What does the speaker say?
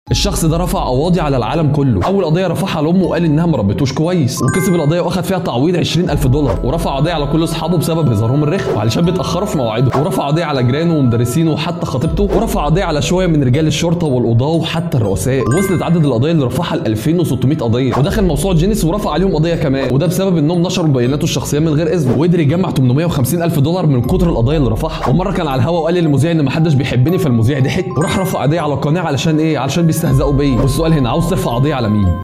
الشخص ده رفع قواضي على العالم كله اول قضيه رفعها لامه وقال انها ما ربتوش كويس وكسب القضيه واخد فيها تعويض 20000 دولار ورفع قضيه على كل اصحابه بسبب هزارهم الرخم وعلشان بيتاخروا في مواعيدهم ورفع قضيه على جيرانه ومدرسينه وحتى خطيبته ورفع قضيه على شويه من رجال الشرطه والقضاه وحتى الرؤساء وصلت عدد القضايا اللي رفعها ل 2600 قضيه ودخل موسوعه جينيس ورفع عليهم قضيه كمان وده بسبب انهم نشروا بياناته الشخصيه من غير اذن وقدر يجمع 850 الف دولار من كتر القضايا اللي رفعها ومره كان على الهوا وقال للمذيع ان محدش بيحبني فالمذيع ضحك وراح رفع قضيه على القناه علشان ايه علشان بيستهزئوا بيا والسؤال هنا عاوز ترفع قضيه على مين